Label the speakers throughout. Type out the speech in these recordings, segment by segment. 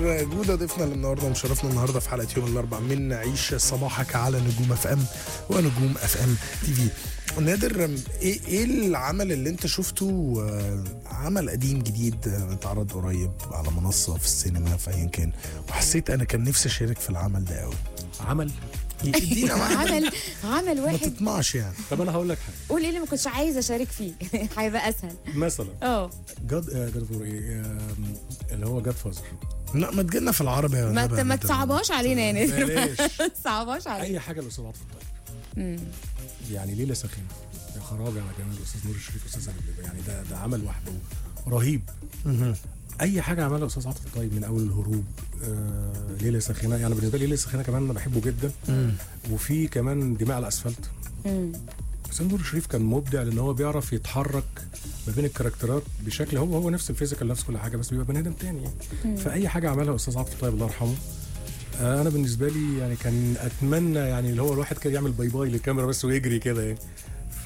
Speaker 1: جودة ضيفنا اللي النهارده مشرفنا النهارده في حلقه يوم الاربعاء من نعيش صباحك على نجوم اف ام ونجوم اف ام تي في نادر ايه ايه العمل اللي انت شفته آه، عمل قديم جديد آه، اتعرض قريب على منصه في السينما في ايا كان وحسيت انا كان نفسي اشارك في العمل ده قوي
Speaker 2: عمل
Speaker 1: ادينا واحد
Speaker 3: عمل عمل
Speaker 1: ما
Speaker 3: واحد
Speaker 1: تطمعش يعني
Speaker 2: طب انا هقول لك حاجه
Speaker 3: قول ايه اللي ما كنتش عايزه اشارك فيه هيبقى اسهل
Speaker 2: مثلا
Speaker 3: اه
Speaker 2: جاد جاد فور ايه آم، اللي هو جاد فازر
Speaker 1: لا ما تجينا في العربي يا
Speaker 3: ما
Speaker 1: غابة
Speaker 3: ت- ما
Speaker 1: أنت.
Speaker 3: تصعبهاش علينا يا نادر
Speaker 2: بلاش
Speaker 3: ما تصعبهاش علينا
Speaker 2: اي حاجه الاستاذ عاطف الطيب
Speaker 3: مم.
Speaker 2: يعني ليله سخينه يا خرابي على جمال الاستاذ نور الشريف استاذ أبو يعني ده ده عمل وحده رهيب
Speaker 1: مهم.
Speaker 2: اي حاجه عملها الاستاذ عاطف الطيب من اول الهروب آه ليله سخينه يعني بالنسبه لي ليله سخينه كمان انا بحبه جدا
Speaker 1: مم.
Speaker 2: وفي كمان دماء على الاسفلت
Speaker 3: مم.
Speaker 2: استاذ نور الشريف كان مبدع لان هو بيعرف يتحرك ما بين الكاركترات بشكل هو هو نفس الفيزيكال نفس كل حاجه بس بيبقى بني ادم تاني يعني فاي حاجه عملها استاذ عاطف الطيب الله يرحمه آه، انا بالنسبه لي يعني كان اتمنى يعني اللي هو الواحد كده يعمل باي باي للكاميرا بس ويجري كده يعني ف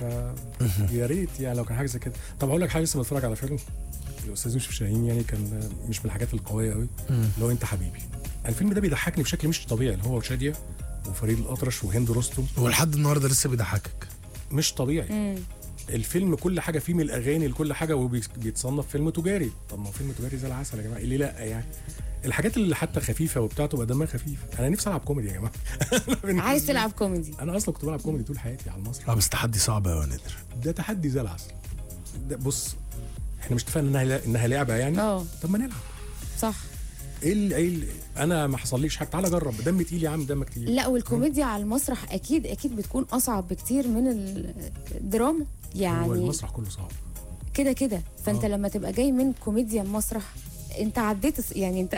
Speaker 2: يا ريت يعني لو كان حاجه زي كده طب اقول لك حاجه لسه بتفرج على فيلم الاستاذ يوسف شاهين يعني كان آه، مش من الحاجات القويه قوي اللي هو انت حبيبي الفيلم ده بيضحكني بشكل مش طبيعي اللي هو شاديه وفريد الاطرش وهند رستم
Speaker 1: هو لحد النهارده لسه بيضحكك
Speaker 2: مش طبيعي
Speaker 3: مم.
Speaker 2: الفيلم كل حاجه فيه من الاغاني لكل حاجه وبيتصنف فيلم تجاري طب ما هو فيلم تجاري زي العسل يا جماعه ليه لا يعني الحاجات اللي حتى خفيفه وبتاع تبقى دمها خفيف انا نفسي العب كوميدي يا جماعه بالنسبة
Speaker 3: عايز
Speaker 2: لي-
Speaker 3: تلعب كوميدي
Speaker 2: انا اصلا كنت بلعب كوميدي طول حياتي على
Speaker 1: اه
Speaker 2: المسرح
Speaker 1: بس تحدي صعب قوي يا نادر
Speaker 2: ده تحدي زي العسل ده بص احنا مش اتفقنا انها انها لعبه يعني
Speaker 3: اه
Speaker 2: طب ما نلعب
Speaker 3: صح
Speaker 2: ايه اللي ايه اللي انا ما حصليش حاجه تعالى جرب دم تقيل يا عم دمك تقيل
Speaker 3: لا والكوميديا على المسرح اكيد اكيد بتكون اصعب بكتير من الدراما
Speaker 2: هو
Speaker 3: يعني
Speaker 2: المسرح كله صعب
Speaker 3: كده كده فانت
Speaker 2: آه.
Speaker 3: لما تبقى جاي من كوميديا مسرح انت عديت الس- يعني انت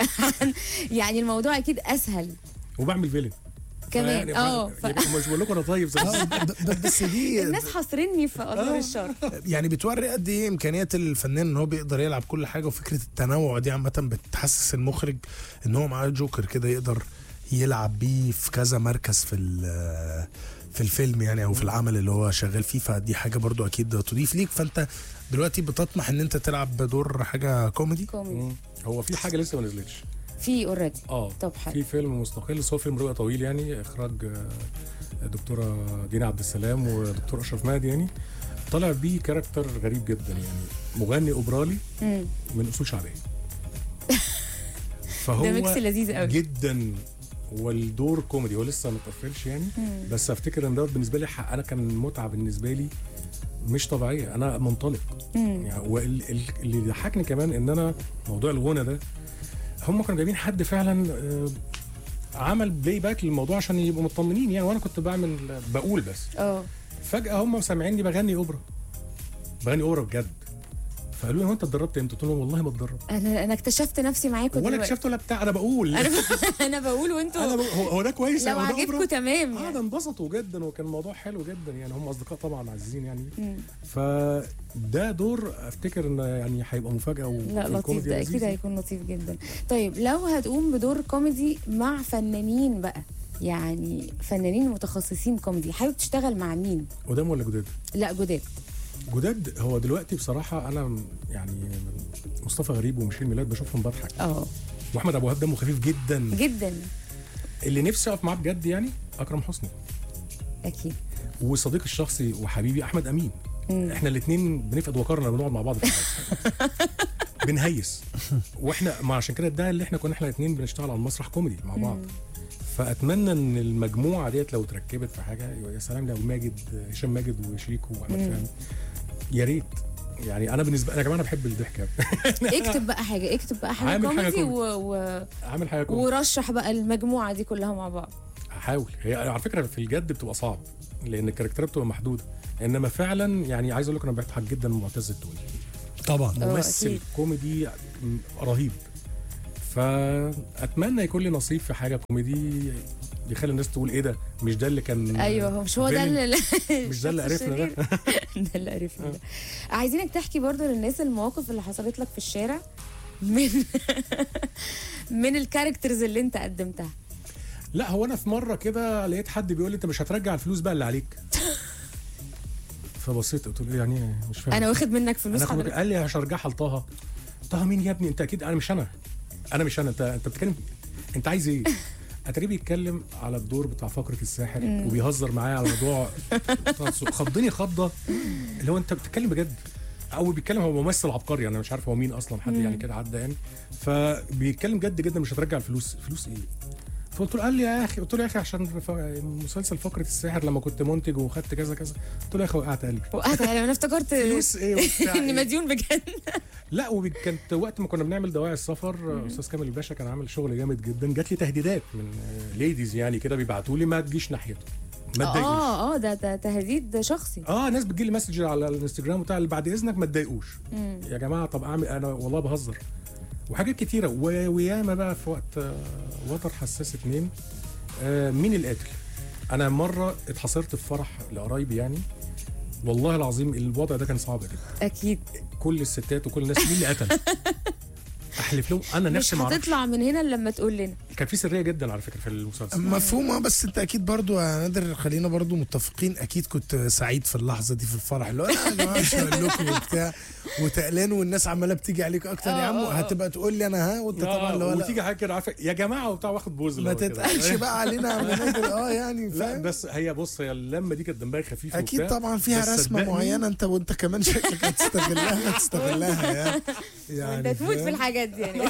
Speaker 3: يعني الموضوع اكيد اسهل
Speaker 2: وبعمل فيلن
Speaker 3: كمان اه
Speaker 2: اه مش بقول لكم انا طيب زي
Speaker 1: اه ب- ب- بس دي
Speaker 3: الناس حاصرني في ادوار الشر
Speaker 1: يعني بتوري قد ايه امكانيات الفنان ان هو بيقدر يلعب كل حاجه وفكره التنوع دي عامه بتحسس المخرج ان هو معاه جوكر كده يقدر يلعب بيه في كذا مركز في ال- في الفيلم يعني او في العمل اللي هو شغال فيه فدي حاجه برضو اكيد تضيف ليك فانت دلوقتي بتطمح ان انت تلعب دور حاجه كوميدي
Speaker 3: كوميدي
Speaker 2: مم. هو في حاجه لسه ما نزلتش
Speaker 3: في اوريدي
Speaker 2: اه
Speaker 3: طب حلو.
Speaker 2: في فيلم مستقل بس هو فيلم رؤية طويل يعني اخراج آه، دكتوره دينا عبد السلام ودكتور اشرف مهدي يعني طلع بيه كاركتر غريب جدا يعني مغني اوبرالي
Speaker 3: مم.
Speaker 2: من اصول شعبيه فهو
Speaker 3: ده ميكس لذيذ قوي
Speaker 2: جدا والدور كوميدي هو لسه ما اتقفلش يعني
Speaker 3: مم.
Speaker 2: بس افتكر ان دوت بالنسبه لي حق- انا كان متعه بالنسبه لي مش طبيعيه انا منطلق
Speaker 3: مم.
Speaker 2: يعني واللي اللي ضحكني كمان ان انا موضوع الغنى ده هم كانوا جايبين حد فعلا آه، عمل بلاي باك للموضوع عشان يبقوا مطمنين يعني وانا كنت بعمل بقول بس
Speaker 3: اه
Speaker 2: فجاه هم سامعيني بغني اوبرا بغني اوبرا بجد فقالوا لي هو انت اتدربت امتى؟ قلت لهم والله ما اتدرب
Speaker 3: انا انا اكتشفت نفسي معاكم
Speaker 2: وانا
Speaker 3: دلوقتي.
Speaker 2: اكتشفت ولا بتاع انا بقول
Speaker 3: انا انا بقول وانتوا
Speaker 2: انا بقول هو, هو ده كويس
Speaker 3: لو
Speaker 2: هو ده
Speaker 3: عجبكم
Speaker 2: أوبرا؟
Speaker 3: تمام
Speaker 2: اه
Speaker 3: يعني.
Speaker 2: ده انبسطوا جدا وكان الموضوع حلو جدا يعني هم اصدقاء طبعا عزيزين يعني
Speaker 3: مم.
Speaker 2: فده دور افتكر ان يعني هيبقى مفاجاه و-
Speaker 3: لا لطيف
Speaker 2: والكوميديا
Speaker 3: ده اكيد
Speaker 2: لذيذة.
Speaker 3: هيكون لطيف جدا طيب لو هتقوم بدور كوميدي مع فنانين بقى يعني فنانين متخصصين كوميدي حابب تشتغل مع مين
Speaker 2: قدام ولا جداد؟
Speaker 3: لا جداد
Speaker 2: جداد هو دلوقتي بصراحه انا يعني مصطفى غريب ومشير ميلاد بشوفهم بضحك
Speaker 3: اه
Speaker 2: واحمد ابو وهاب دمه خفيف جدا
Speaker 3: جدا
Speaker 2: اللي نفسي اقف معاه بجد يعني اكرم حسني
Speaker 3: اكيد
Speaker 2: وصديقي الشخصي وحبيبي احمد امين
Speaker 3: مم.
Speaker 2: احنا الاثنين بنفقد وقارنا بنقعد مع بعض في الحلقة. بنهيس واحنا ما عشان كده ده اللي احنا كنا احنا الاثنين بنشتغل على المسرح كوميدي مع بعض فاتمنى ان المجموعه ديت لو اتركبت في حاجه يا سلام لو ماجد هشام ماجد وشريكو واحمد
Speaker 3: مم.
Speaker 2: فهمي يا ريت يعني انا بالنسبه انا يا جماعه انا بحب الضحك أوي.
Speaker 3: اكتب بقى حاجه اكتب بقى حاجه
Speaker 2: عامل حاجة
Speaker 3: كوميدي
Speaker 2: كوميدي.
Speaker 3: و... و...
Speaker 2: عامل حاجه كوميدي
Speaker 3: ورشح بقى المجموعه دي كلها مع بعض
Speaker 2: هحاول هي على فكره في الجد بتبقى صعب لان الكاركترات بتبقى محدوده انما فعلا يعني عايز اقول لك انا بضحك جدا من معتز التوني
Speaker 1: طبعا
Speaker 3: آه،
Speaker 2: ممثل
Speaker 3: أكيد.
Speaker 2: كوميدي م- رهيب فاتمنى يكون لي نصيب في حاجه كوميدي يخلي الناس تقول ايه ده مش ده اللي كان
Speaker 3: ايوه هو مش هو ده
Speaker 2: فيلن؟
Speaker 3: اللي
Speaker 2: مش ده اللي
Speaker 3: الشخص
Speaker 2: عرفنا ده
Speaker 3: الشرير. ده اللي عرفنا ده عايزينك تحكي برضو للناس المواقف اللي حصلت لك في الشارع من من الكاركترز اللي انت قدمتها
Speaker 2: لا هو انا في مره كده لقيت حد بيقول لي انت مش هترجع الفلوس بقى اللي عليك فبصيت قلت له ايه يعني إيه؟ مش فاهم
Speaker 3: انا واخد منك فلوس
Speaker 2: انا خد-
Speaker 3: حضرتك
Speaker 2: قال لي مش هرجعها لطه طه مين يا ابني انت اكيد انا مش انا انا مش انا انت انت بتتكلم انت عايز ايه اتاري بيتكلم على الدور بتاع فقره الساحر وبيهزر معايا على موضوع خضني خضه اللي هو انت بتتكلم بجد او بيتكلم هو ممثل عبقري انا مش عارف هو مين اصلا حد يعني كده عدى يعني فبيتكلم جد جدا مش هترجع الفلوس فلوس ايه فقلت له قال لي يا اخي قلت له يا اخي عشان ف- مسلسل فقره الساحر لما كنت منتج وخدت كذا كذا قلت له يا اخي وقعت قلبي
Speaker 3: وقعت علي انا افتكرت
Speaker 2: فلوس ايه وبتاع
Speaker 3: اني
Speaker 2: إيه؟
Speaker 3: مديون بجد
Speaker 2: لا وكانت وقت ما كنا بنعمل دواعي السفر استاذ كامل الباشا كان عامل شغل جامد جدا جات لي تهديدات من ليديز يعني كده بيبعتوا لي ما تجيش ناحيته ما تضايقوش
Speaker 3: اه اه ده ده تهديد شخصي
Speaker 2: اه ناس بتجي لي مسج على الانستجرام بتاع اللي بعد اذنك ما تضايقوش يا جماعه طب اعمل انا والله بهزر وحاجات كتيره و- وياما بقى في وقت آه، وتر حساس اتنين آه، مين القاتل انا مره اتحصرت في فرح لقرايبي يعني والله العظيم الوضع ده كان صعب جدا
Speaker 3: اكيد
Speaker 2: كل الستات وكل الناس مين اللي قتل احلف لهم انا
Speaker 3: مش
Speaker 2: نفسي ما اعرفش
Speaker 3: هتطلع من هنا إلا لما تقول لنا
Speaker 2: كان في سريه جدا على فكره في المسلسل
Speaker 1: مفهومه بس انت اكيد برضو يا نادر خلينا برضو متفقين اكيد كنت سعيد في اللحظه دي في الفرح اللي هو لا يا جماعه مش هقول لكم وبتاع وتقلان والناس عماله بتيجي عليك اكتر يا عم
Speaker 3: آه، آه.
Speaker 1: هتبقى تقول لي انا ها وانت طبعا اللي هو
Speaker 2: آه
Speaker 1: لا
Speaker 2: وتيجي حاجه كده عارفه يا جماعه وبتاع واخد بوز
Speaker 1: ما
Speaker 2: اللي هو كده.
Speaker 1: تتقالش بقى علينا يا عم نادر اه يعني
Speaker 2: لا
Speaker 1: فاهم
Speaker 2: بس هي بص هي اللمه دي كانت دمها خفيف
Speaker 1: اكيد
Speaker 2: وبتاع.
Speaker 1: طبعا فيها
Speaker 2: بس
Speaker 1: رسمه
Speaker 2: صدقني-
Speaker 1: معينه انت وانت كمان شكلك هتستغلها هتستغلها يعني يعني
Speaker 3: انت تموت في
Speaker 1: فاهم؟
Speaker 3: الحاجات دي يعني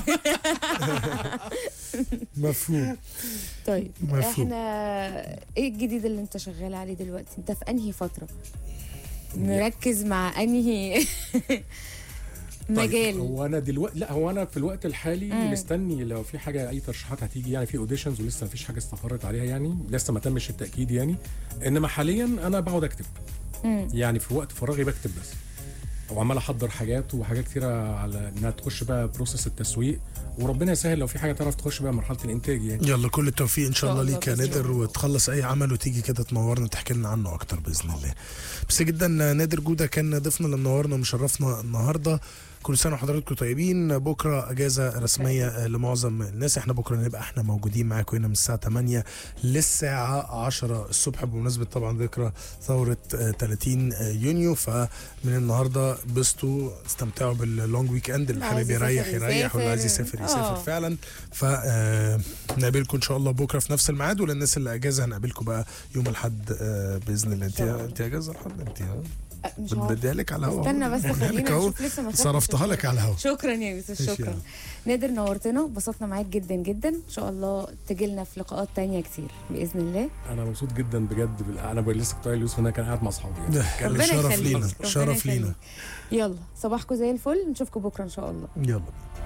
Speaker 1: مفهوم
Speaker 3: طيب
Speaker 1: مفهوم.
Speaker 3: احنا ايه الجديد اللي انت شغال عليه دلوقتي انت في انهي فتره مركز مع انهي
Speaker 2: طيب،
Speaker 3: مجال
Speaker 2: هو انا دلوقتي لا هو انا في الوقت الحالي
Speaker 3: مم.
Speaker 2: مستني لو في حاجه اي ترشيحات هتيجي يعني في اوديشنز ولسه ما فيش حاجه استقرت عليها يعني لسه ما تمش التاكيد يعني انما حاليا انا بقعد اكتب
Speaker 3: مم.
Speaker 2: يعني في وقت فراغي بكتب بس وعمال احضر حاجات وحاجات كتيره على انها تخش بقى بروسيس التسويق وربنا يسهل لو في حاجه تعرف تخش بقى مرحله الانتاج يعني
Speaker 1: يلا كل التوفيق ان شاء الله
Speaker 3: الله
Speaker 1: ليك يا
Speaker 3: بإذن
Speaker 1: نادر
Speaker 3: الله.
Speaker 1: وتخلص اي عمل وتيجي كده تنورنا تحكي لنا عنه اكتر باذن الله بس جدا نادر جوده كان ضيفنا اللي منورنا ومشرفنا النهارده كل سنه وحضراتكم طيبين بكره اجازه رسميه لمعظم الناس احنا بكره نبقى احنا موجودين معاكم هنا من الساعه 8 للساعه 10 الصبح بمناسبه طبعا ذكرى ثوره آه، 30 يونيو فمن النهارده بسطوا استمتعوا باللونج ويك اند اللي
Speaker 3: اللي عايز
Speaker 1: حابب يريح
Speaker 3: يسافر
Speaker 1: يريح واللي عايز
Speaker 3: يسافر.
Speaker 1: يسافر يسافر
Speaker 3: آه.
Speaker 1: فعلا فنقابلكم ان شاء الله بكره في نفس الميعاد وللناس اللي اجازه هنقابلكم بقى يوم الاحد آه، باذن الله انت
Speaker 3: إن شاء الله.
Speaker 1: انت اجازه الحد انت ها؟
Speaker 3: أه، مش عارف.
Speaker 1: بديها لك على الهوا
Speaker 3: استنى بس
Speaker 1: بديها
Speaker 3: خلينا
Speaker 1: لك أهو.
Speaker 3: نشوف لسه ما خدتش
Speaker 1: صرفتها لك على الهوا
Speaker 3: شكرا يا يوسف
Speaker 1: ماشي
Speaker 3: شكرا
Speaker 1: يلا.
Speaker 3: نادر نورتنا وبسطنا معاك جدا جدا ان شاء الله تجيلنا في لقاءات تانية كتير باذن الله
Speaker 2: انا مبسوط جدا بجد بال... انا لسه كنت قايل ليوسف ان انا كان قاعد مع اصحابي يعني.
Speaker 1: كان
Speaker 3: ربنا
Speaker 1: شرف
Speaker 3: يخليك.
Speaker 1: لينا
Speaker 3: ربنا
Speaker 1: شرف لينا
Speaker 3: يخليك. يلا صباحكم زي الفل نشوفكم بكره ان شاء الله
Speaker 1: يلا